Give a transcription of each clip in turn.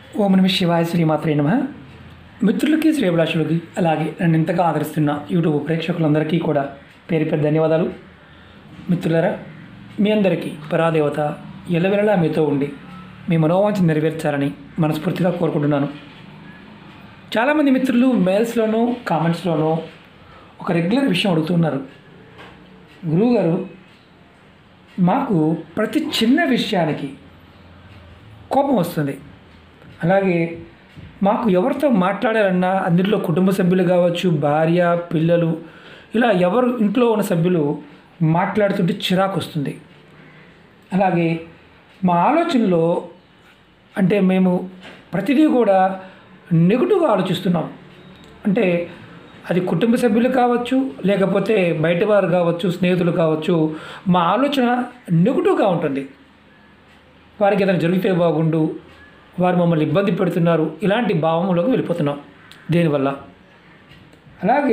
ఓం నమ శివాయ శ్రీమాత్రే నమ మిత్రులకి శ్రేభిలాషులకి అలాగే నన్ను ఇంతగా ఆదరిస్తున్న యూట్యూబ్ ప్రేక్షకులందరికీ కూడా పేరు పేరు ధన్యవాదాలు మిత్రులరా మీ అందరికీ పరాదేవత ఎల్లవెల్లలా మీతో ఉండి మీ మనోవాంఛ నెరవేర్చాలని మనస్ఫూర్తిగా కోరుకుంటున్నాను చాలామంది మిత్రులు మెయిల్స్లోనూ కామెంట్స్లోనూ ఒక రెగ్యులర్ విషయం అడుగుతున్నారు గురువుగారు మాకు ప్రతి చిన్న విషయానికి కోపం వస్తుంది అలాగే మాకు ఎవరితో మాట్లాడాలన్నా అందులో కుటుంబ సభ్యులు కావచ్చు భార్య పిల్లలు ఇలా ఎవరు ఇంట్లో ఉన్న సభ్యులు మాట్లాడుతుంటే చిరాకు వస్తుంది అలాగే మా ఆలోచనలో అంటే మేము ప్రతిదీ కూడా నెగిటివ్గా ఆలోచిస్తున్నాం అంటే అది కుటుంబ సభ్యులు కావచ్చు లేకపోతే బయట వారు కావచ్చు స్నేహితులు కావచ్చు మా ఆలోచన నెగిటివ్గా ఉంటుంది వారికి ఏదైనా జరిగితే బాగుండు వారు మమ్మల్ని ఇబ్బంది పెడుతున్నారు ఇలాంటి భావంలోకి వెళ్ళిపోతున్నాం దీనివల్ల అలాగే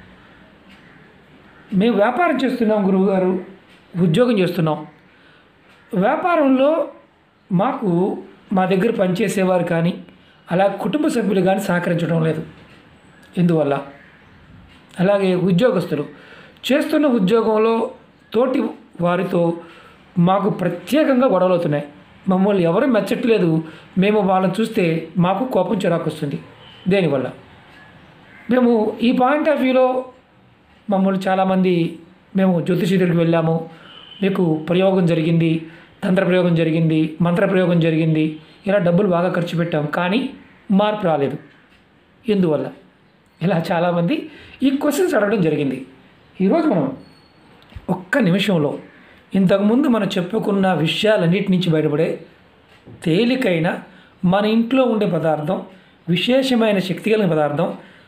మేము వ్యాపారం చేస్తున్నాం గురువుగారు ఉద్యోగం చేస్తున్నాం వ్యాపారంలో మాకు మా దగ్గర పనిచేసేవారు కానీ అలా కుటుంబ సభ్యులు కానీ సహకరించడం లేదు ఎందువల్ల అలాగే ఉద్యోగస్తులు చేస్తున్న ఉద్యోగంలో తోటి వారితో మాకు ప్రత్యేకంగా గొడవలు అవుతున్నాయి మమ్మల్ని ఎవరు మెచ్చట్లేదు మేము వాళ్ళని చూస్తే మాకు కోపం చిరాకు వస్తుంది దేనివల్ల మేము ఈ పాయింట్ ఆఫ్ వ్యూలో మమ్మల్ని చాలామంది మేము జ్యోతిషి దగ్గరికి వెళ్ళాము మీకు ప్రయోగం జరిగింది తంత్ర ప్రయోగం జరిగింది మంత్ర ప్రయోగం జరిగింది ఇలా డబ్బులు బాగా ఖర్చు పెట్టాం కానీ మార్పు రాలేదు ఎందువల్ల ఇలా చాలామంది ఈ క్వశ్చన్స్ అడగడం జరిగింది ఈరోజు మనం ఒక్క నిమిషంలో ఇంతకుముందు మనం చెప్పుకున్న విషయాలన్నిటి నుంచి బయటపడే తేలికైన మన ఇంట్లో ఉండే పదార్థం విశేషమైన శక్తి కలిగిన పదార్థం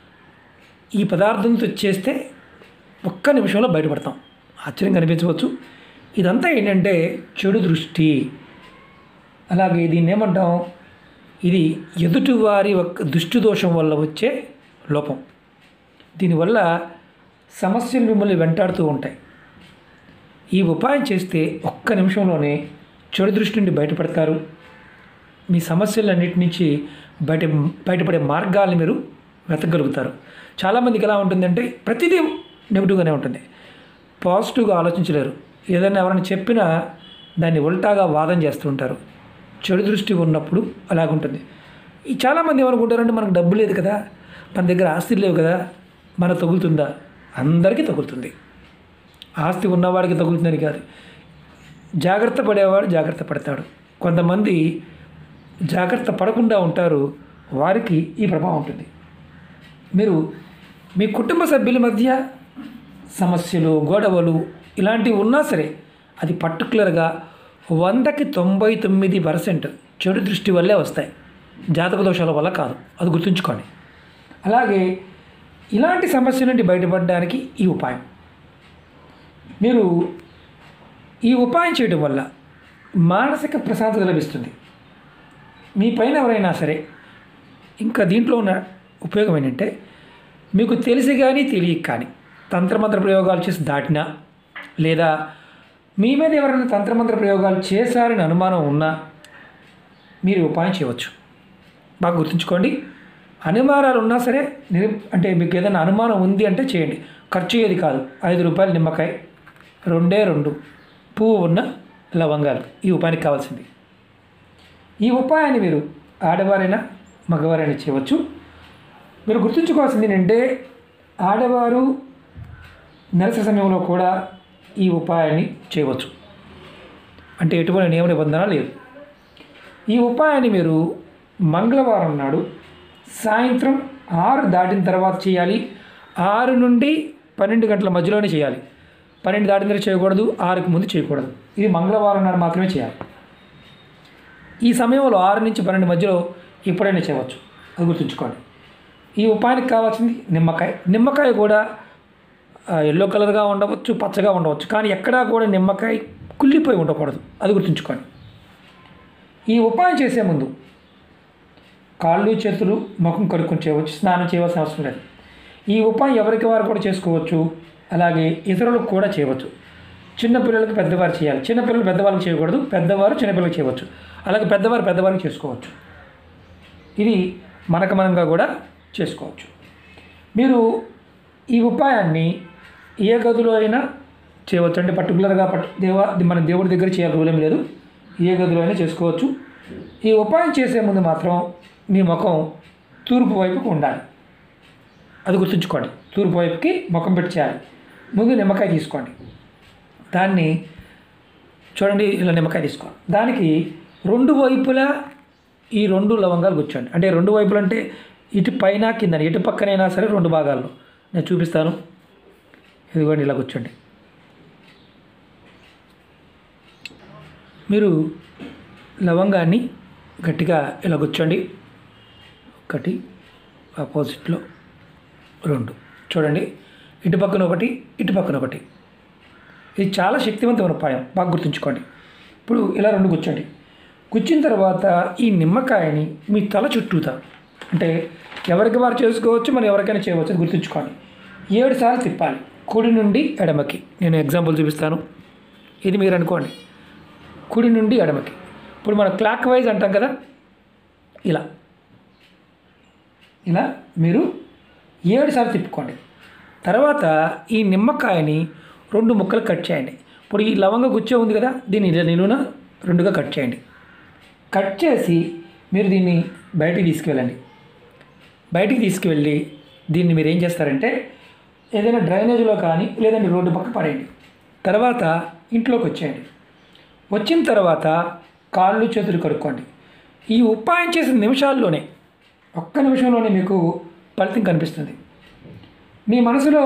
ఈ పదార్థంతో చేస్తే ఒక్క నిమిషంలో బయటపడతాం ఆశ్చర్యం కనిపించవచ్చు ఇదంతా ఏంటంటే చెడు దృష్టి అలాగే దీన్ని ఏమంటాం ఇది ఎదుటివారి ఒక దృష్టి దోషం వల్ల వచ్చే లోపం దీనివల్ల సమస్యలు మిమ్మల్ని వెంటాడుతూ ఉంటాయి ఈ ఉపాయం చేస్తే ఒక్క నిమిషంలోనే చెడు దృష్టి నుండి బయటపడతారు మీ సమస్యలన్నిటి నుంచి బయట బయటపడే మార్గాల్ని మీరు వెతకగలుగుతారు చాలామందికి ఎలా ఉంటుందంటే ప్రతిదీ నెగిటివ్గానే ఉంటుంది పాజిటివ్గా ఆలోచించలేరు ఏదైనా ఎవరైనా చెప్పినా దాన్ని ఉల్టాగా వాదన చేస్తుంటారు చెడు దృష్టి ఉన్నప్పుడు అలాగుంటుంది ఈ చాలామంది ఏమనుకుంటారంటే మనకు డబ్బు లేదు కదా మన దగ్గర ఆస్తులు లేవు కదా మన తగులుతుందా అందరికీ తగులుతుంది ఆస్తి ఉన్నవాడికి తగులుతుందని కాదు జాగ్రత్త పడేవాడు జాగ్రత్త పడతాడు కొంతమంది జాగ్రత్త పడకుండా ఉంటారు వారికి ఈ ప్రభావం ఉంటుంది మీరు మీ కుటుంబ సభ్యుల మధ్య సమస్యలు గొడవలు ఇలాంటివి ఉన్నా సరే అది పర్టికులర్గా వందకి తొంభై తొమ్మిది పర్సెంట్ చెడు దృష్టి వల్లే వస్తాయి జాతక దోషాల వల్ల కాదు అది గుర్తుంచుకోండి అలాగే ఇలాంటి సమస్య నుండి బయటపడడానికి ఈ ఉపాయం మీరు ఈ ఉపాయం చేయడం వల్ల మానసిక ప్రశాంతత లభిస్తుంది మీ పైన ఎవరైనా సరే ఇంకా దీంట్లో ఉన్న ఉపయోగం ఏంటంటే మీకు తెలిసి కానీ తెలియక కానీ తంత్రమంత్ర ప్రయోగాలు చేసి దాటినా లేదా మీ మీద ఎవరైనా తంత్రమంత్ర ప్రయోగాలు చేశారని అనుమానం ఉన్నా మీరు ఈ ఉపాయం చేయవచ్చు బాగా గుర్తుంచుకోండి అనుమానాలు ఉన్నా సరే నిరు అంటే మీకు ఏదైనా అనుమానం ఉంది అంటే చేయండి ఖర్చు అయ్యేది కాదు ఐదు రూపాయలు నిమ్మకాయ రెండే రెండు పువ్వు ఉన్న లవంగాలు ఈ ఉపాయానికి కావాల్సింది ఈ ఉపాయాన్ని మీరు ఆడవారైనా మగవారైనా చేయవచ్చు మీరు గుర్తుంచుకోవాల్సింది ఏంటంటే ఆడవారు నెలసరి సమయంలో కూడా ఈ ఉపాయాన్ని చేయవచ్చు అంటే ఎటువంటి నియమ నిబంధన లేదు ఈ ఉపాయాన్ని మీరు మంగళవారం నాడు సాయంత్రం ఆరు దాటిన తర్వాత చేయాలి ఆరు నుండి పన్నెండు గంటల మధ్యలోనే చేయాలి పన్నెండు దాటిన తర్వాత చేయకూడదు ఆరుకు ముందు చేయకూడదు ఇది మంగళవారం నాడు మాత్రమే చేయాలి ఈ సమయంలో ఆరు నుంచి పన్నెండు మధ్యలో ఎప్పుడైనా చేయవచ్చు అది గుర్తుంచుకోండి ఈ ఉపాయానికి కావాల్సింది నిమ్మకాయ నిమ్మకాయ కూడా ఎల్లో కలర్గా ఉండవచ్చు పచ్చగా ఉండవచ్చు కానీ ఎక్కడా కూడా నిమ్మకాయ కుళ్ళిపోయి ఉండకూడదు అది గుర్తుంచుకోండి ఈ ఉపాయం చేసే ముందు కాళ్ళు చేతులు ముఖం కడుక్కొని చేయవచ్చు స్నానం చేయవలసిన అవసరం లేదు ఈ ఉపాయం ఎవరికి వారు కూడా చేసుకోవచ్చు అలాగే ఇతరులకు కూడా చేయవచ్చు చిన్నపిల్లలకు పెద్దవారు చేయాలి చిన్నపిల్లలు పెద్దవాళ్ళకి చేయకూడదు పెద్దవారు చిన్నపిల్లలకు చేయవచ్చు అలాగే పెద్దవారు పెద్దవారికి చేసుకోవచ్చు ఇది మనకమనంగా కూడా చేసుకోవచ్చు మీరు ఈ ఉపాయాన్ని ఏ గదిలో అయినా చేయవచ్చు అంటే పర్టికులర్గా పట్ దేవ మన దేవుడి దగ్గర చేయాలి రూల్ ఏం లేదు ఏ గదిలో అయినా చేసుకోవచ్చు ఈ ఉపాయం చేసే ముందు మాత్రం మీ ముఖం తూర్పు వైపుకు ఉండాలి అది గుర్తుంచుకోండి తూర్పు వైపుకి ముఖం పెట్టి చేయాలి ముందు నిమ్మకాయ తీసుకోండి దాన్ని చూడండి ఇలా నిమ్మకాయ తీసుకోండి దానికి రెండు వైపులా ఈ రెండు లవంగాలు కూర్చోండి అంటే రెండు వైపులు అంటే ఇటు పైన కింద ఎటు పక్కనైనా సరే రెండు భాగాల్లో నేను చూపిస్తాను ఇదిగోండి ఇలా కూర్చోండి మీరు లవంగాన్ని గట్టిగా ఇలా కూర్చోండి ఒకటి ఆపోజిట్లో రెండు చూడండి ఇటు పక్కన ఒకటి ఇటు పక్కన ఒకటి ఇది చాలా శక్తివంతమైన ఉపాయం బాగా గుర్తుంచుకోండి ఇప్పుడు ఇలా రెండు కూర్చోండి కూర్చున్న తర్వాత ఈ నిమ్మకాయని మీ తల చుట్టూతా అంటే ఎవరికి వారు చేసుకోవచ్చు మనం ఎవరికైనా చేయవచ్చు అది గుర్తుంచుకోండి ఏడు సార్లు తిప్పాలి కుడి నుండి ఎడమకి నేను ఎగ్జాంపుల్ చూపిస్తాను ఇది మీరు అనుకోండి కుడి నుండి ఎడమకి ఇప్పుడు మనం క్లాక్ వైజ్ అంటాం కదా ఇలా ఇలా మీరు ఏడు సార్లు తిప్పుకోండి తర్వాత ఈ నిమ్మకాయని రెండు ముక్కలు కట్ చేయండి ఇప్పుడు ఈ లవంగ గుచ్చే ఉంది కదా దీన్ని ఇలా నిలువున రెండుగా కట్ చేయండి కట్ చేసి మీరు దీన్ని బయటికి తీసుకువెళ్ళండి బయటికి తీసుకువెళ్ళి దీన్ని మీరు ఏం చేస్తారంటే ఏదైనా డ్రైనేజ్లో కానీ లేదంటే రోడ్డు పక్క పడేయండి తర్వాత ఇంట్లోకి వచ్చేయండి వచ్చిన తర్వాత కాళ్ళు చేతులు కడుక్కోండి ఈ ఉపాయం చేసిన నిమిషాల్లోనే ఒక్క నిమిషంలోనే మీకు ఫలితం కనిపిస్తుంది మీ మనసులో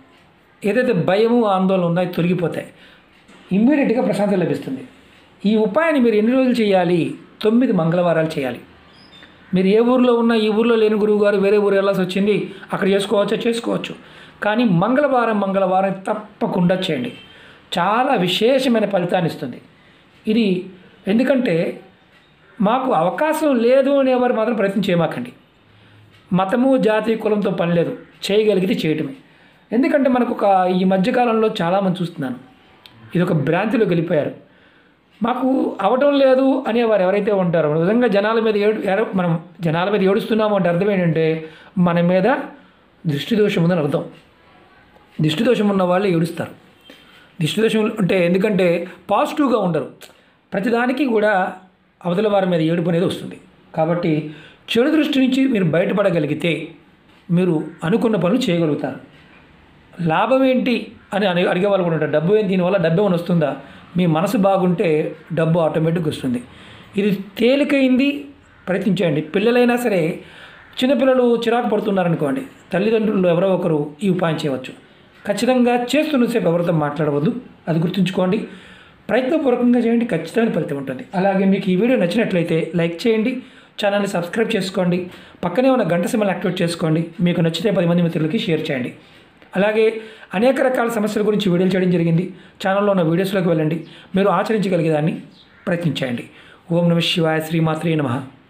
ఏదైతే భయము ఆందోళన ఉన్నాయో తొలగిపోతాయి ఇమ్మీడియట్గా ప్రశాంతత లభిస్తుంది ఈ ఉపాయాన్ని మీరు ఎన్ని రోజులు చేయాలి తొమ్మిది మంగళవారాలు చేయాలి మీరు ఏ ఊర్లో ఉన్నా ఈ ఊర్లో లేని గురువు గారు వేరే ఊరు వెళ్ళాల్సి వచ్చింది అక్కడ చేసుకోవచ్చా చేసుకోవచ్చు కానీ మంగళవారం మంగళవారం తప్పకుండా చేయండి చాలా విశేషమైన ఫలితాన్ని ఇస్తుంది ఇది ఎందుకంటే మాకు అవకాశం లేదు అనేవారు మాత్రం ప్రయత్నం చేయమాకండి మతము జాతి కులంతో పని లేదు చేయగలిగితే చేయటమే ఎందుకంటే మనకు ఒక ఈ మధ్యకాలంలో చాలామంది చూస్తున్నాను ఇది ఒక భ్రాంతిలో వెళ్ళిపోయారు మాకు అవటం లేదు అనేవారు ఎవరైతే ఉంటారో నిజంగా జనాల మీద ఏడు ఎర- మనం జనాల మీద ఏడుస్తున్నాము అంటే అర్థం ఏంటంటే మన మీద దృష్టి దోషం ఉందని అర్థం దిష్టి దోషం ఉన్న వాళ్ళు ఏడుస్తారు దిష్టి దోషం అంటే ఎందుకంటే పాజిటివ్గా ఉండరు ప్రతిదానికి కూడా అవతల వారి మీద ఏడుపు అనేది వస్తుంది కాబట్టి చెడు దృష్టి నుంచి మీరు బయటపడగలిగితే మీరు అనుకున్న పనులు చేయగలుగుతారు లాభం ఏంటి అని అని అడిగే వాళ్ళు కూడా ఉంటారు డబ్బు ఏంటి దీనివల్ల డబ్బు ఏమైనా వస్తుందా మీ మనసు బాగుంటే డబ్బు ఆటోమేటిక్గా వస్తుంది ఇది తేలికైంది ప్రయత్నించండి పిల్లలైనా సరే చిన్నపిల్లలు చిరాకు పడుతున్నారనుకోండి తల్లిదండ్రులు ఎవరో ఒకరు ఈ ఉపాయం చేయవచ్చు ఖచ్చితంగా చేస్తున్నసేపు ఎవరితో మాట్లాడవద్దు అది గుర్తుంచుకోండి ప్రయత్నపూర్వకంగా చేయండి ఖచ్చితమైన ఫలితం ఉంటుంది అలాగే మీకు ఈ వీడియో నచ్చినట్లయితే లైక్ చేయండి ఛానల్ని సబ్స్క్రైబ్ చేసుకోండి పక్కనే ఉన్న గంట సింబల్ యాక్టివేట్ చేసుకోండి మీకు నచ్చితే పది మంది మిత్రులకి షేర్ చేయండి అలాగే అనేక రకాల సమస్యల గురించి వీడియోలు చేయడం జరిగింది ఛానల్లో ఉన్న వీడియోస్లోకి వెళ్ళండి మీరు ఆచరించగలిగేదాన్ని ప్రయత్నించండి ఓం నమ శివాయ శ్రీమాత్రే నమః